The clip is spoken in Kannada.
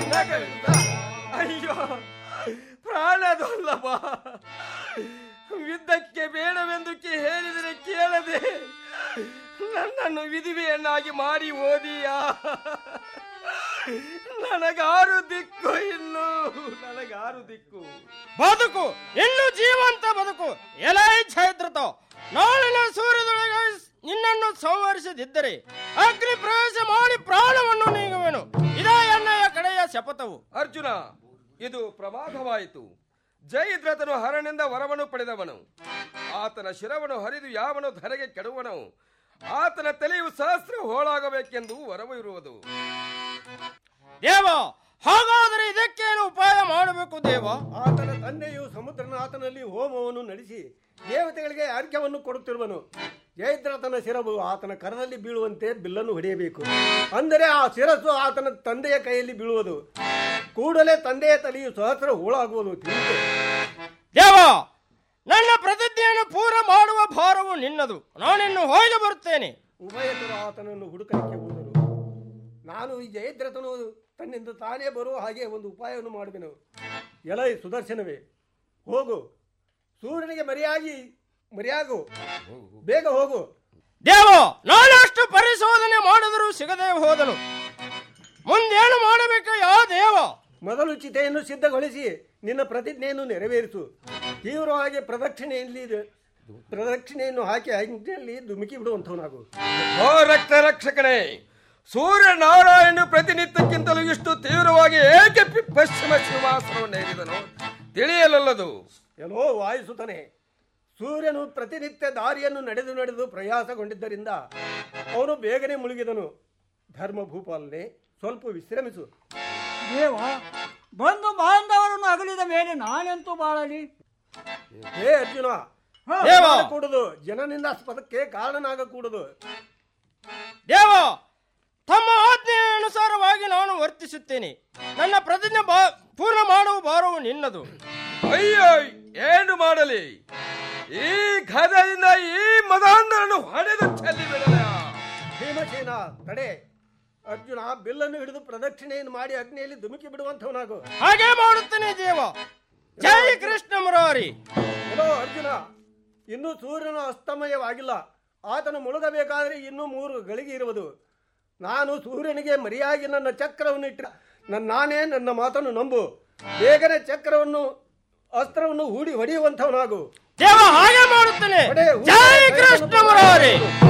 ನಗರಿಂದ ಅಯ್ಯೋ ಪ್ರಾಣದೊಲ್ಲಭ ಯುದ್ಧಕ್ಕೆ ಬೇಡವೆಂದು ಕೇ- ಹೇಳಿದರೆ ಕೇಳದೆ ನನ್ನನ್ನು ವಿಧವೆಯನ್ನಾಗಿ ಮಾಡಿ ಓದಿಯಾ ನನಗಾರು ದಿಕ್ಕು ಇನ್ನು ನನಗಾರು ದಿಕ್ಕು ಬದುಕು ಇನ್ನು ಜೀವಂತ ಬದುಕು ಎಲೈ ಛೈದ್ರತ ನಾಳಿನ ಸೂರ್ಯದೊಳಗೆ ನಿನ್ನನ್ನು ಸಂಹರಿಸದಿದ್ದರೆ ಅಗ್ನಿ ಪ್ರವೇಶ ಮಾಡಿ ಪ್ರಾಣವನ್ನು ನೀಗುವೆನು ಇದೇ ಎಣ್ಣೆಯ ಕಡೆಯ ಶಪಥವು ಅರ್ಜುನ ಇದು ಪ್ರಮಾದವಾಯಿತು ಜಯದ್ರಥನು ಹರನಿಂದ ವರವನ್ನು ಪಡೆದವನು ಆತನ ಶಿರವನ್ನು ಹರಿದು ಯಾವನು ಧರೆಗೆ ಕೆಡುವನು ಆತನ ತಲೆಯು ಸಹಸ್ರ ಹೋಳಾಗಬೇಕೆಂದು ವರವು ಇರುವುದು ದೇವ ಹಾಗಾದರೆ ಇದಕ್ಕೇನು ಉಪಾಯ ಮಾಡಬೇಕು ದೇವ ಆತನ ತಂದೆಯು ಸಮುದ್ರನಾಥನಲ್ಲಿ ಹೋಮವನ್ನು ನಡೆಸಿ ದೇವತೆಗಳಿಗೆ ಅರ್ಘ್ಯವನ್ನು ಕೊಡುತ್ತಿರುವನು ಜಯದ್ರಥನ ಶಿರವು ಆತನ ಕರದಲ್ಲಿ ಬೀಳುವಂತೆ ಬಿಲ್ಲನ್ನು ಹೊಡೆಯಬೇಕು ಅಂದರೆ ಆ ಶಿರಸ್ಸು ಆತನ ತಂದೆಯ ಕೈಯಲ್ಲಿ ಬೀಳುವುದು ಕೂಡಲೇ ತಂದೆಯ ತಲೆಯು ಸಹಸ್ರ ಹೂಳಾಗುವುದು ತಿಳಿದು ದೇವ ನನ್ನ ಪ್ರತಿಜ್ಞೆಯನ್ನು ಪೂರ ಮಾಡುವ ಭಾರವು ನಿನ್ನದು ನಾನಿನ್ನು ಹೋಗಿ ಬರುತ್ತೇನೆ ಉಭಯತರು ಆತನನ್ನು ಹುಡುಕಲಿಕ್ಕೆ ಹೋದರು ನಾನು ಈ ಜಯದ್ರಥನು ತನ್ನಿಂದ ತಾನೇ ಬರುವ ಹಾಗೆ ಒಂದು ಉಪಾಯವನ್ನು ಮಾಡುವೆನು ಎಲೈ ಸುದರ್ಶನವೇ ಹೋಗು ಸೂರ್ಯನಿಗೆ ಮರೆಯಾಗಿ ಮರೆಯಾಗು ಬೇಗ ಹೋಗು ದೇವ ನಾನಷ್ಟು ಪರಿಶೋಧನೆ ಮಾಡಿದರೂ ಸಿಗದೆ ಹೋದನು ಮುಂದೇನು ಮಾಡಬೇಕು ಯಾವ ದೇವ ಮೊದಲು ಚಿತೆಯನ್ನು ಸಿದ್ಧಗೊಳಿಸಿ ನಿನ್ನ ಪ್ರತಿಜ್ಞೆಯನ್ನು ನೆರವೇರಿಸು ತೀವ್ರವಾಗಿ ಪ್ರದಕ್ಷಿಣೆಯಲ್ಲಿ ಪ್ರದಕ್ಷಿಣೆಯನ್ನು ಹಾಕಿ ಅಗ್ನಿಯಲ್ಲಿ ಧುಮುಕಿ ಬಿಡುವಂಥವನಾಗು ಓ ರಕ್ತ ರಕ್ಷಕನೇ ಸೂರ್ಯ ನಾರಾಯಣ ಪ್ರತಿನಿತ್ಯಕ್ಕಿಂತಲೂ ಇಷ್ಟು ತೀವ್ರವಾಗಿ ಏಕೆ ಪಿ- ಪಶ್ಚಿಮ ಸಿಂಹಾಸನವನ್ನು ಏರಿದನು ತಿಳಿಯಲಲ್ಲದು ಎಲ್ಲೋ ವಾಯಿಸುತ್ತಾನೆ ಸೂರ್ಯನು ಪ್ರತಿನಿತ್ಯ ದಾರಿಯನ್ನು ನಡೆದು ನಡೆದು ಪ್ರಯಾಸಗೊಂಡಿದ್ದರಿಂದ ಅವನು ಬೇಗನೆ ಮುಳುಗಿದನು ಧರ್ಮ ಭೂಪಾಲನೆ ಸ್ವಲ್ಪ ವಿಶ್ರಮಿಸು ದೇವ ಬಂದು ಬಾಂಧವರನ್ನು ಅಗಲಿದ ಮೇಲೆ ನಾನೆಂತೂ ಬಾಳಲಿ ಹೇ ಅರ್ಜುನ ದೇವ! ಕೂಡುದು ಜನನಿಂದ ಪದಕ್ಕೆ ಕಾರಣನಾಗಕೂಡದು ದೇವ ತಮ್ಮ ಆಜ್ಞೆಯ ಅನುಸಾರವಾಗಿ ನಾನು ವರ್ತಿಸುತ್ತೇನೆ ನನ್ನ ಪ್ರತಿಜ್ಞೆ ಬಾ ಪೂರ್ಣ ಮಾಡುವ ಭಾರವು ನಿನ್ನದು ಅಯ್ಯೋ ಏನು ಮಾಡಲಿ ಈ ಗದದಿಂದ ಈ ಮದಾಂಧರನ್ನು ಹೊಡೆದು ಚೆಲ್ಲಿ ಬಿಡಲ ಭೀಮಸೇನ ತಡೆ ಅರ್ಜುನ ಬಿಲ್ಲನ್ನು ಹಿಡಿದು ಪ್ರದಕ್ಷಿಣೆಯನ್ನು ಮಾಡಿ ಅಗ್ನಿಯಲ್ಲಿ ಧುಮುಕಿ ಬಿಡುವಂಥವನಾಗು ಹಾಗೆ ಮಾಡುತ್ತೇನೆ ದೇವ ಜೈ ಕೃಷ್ಣ ಮುರಾರಿ ಎಲ್ಲೋ ಅರ್ಜುನ ಇನ್ನೂ ಸೂರ್ಯನ ಅಸ್ತಮಯವಾಗಿಲ್ಲ ಆತನು ಮುಳುಗಬೇಕಾದ್ರೆ ಇನ್ನೂ ಮೂರು ಗಳಿಗೆ ಇರುವುದು ನಾನು ಸೂರ್ಯನಿಗೆ ಮರಿಯಾಗಿ ನನ್ನ ಚಕ್ರವನ್ನು ಇಟ್ಟ ನನ್ನ ನಾನೇ ನನ್ನ ಮಾತನ್ನು ನಂಬು ಬೇಗನೆ ಚಕ್ರವನ್ನು ಅಸ್ತ್ರವನ್ನು ಹೂಡಿ ಹೊಡೆಯುವಂಥವನಾಗು ದೇವ ಹಾಗೆ ಮಾಡುತ್ತೇನೆ ಹೊಡೆ, ಜೈ ಕೃಷ್ಣ ಮುರಾರಿ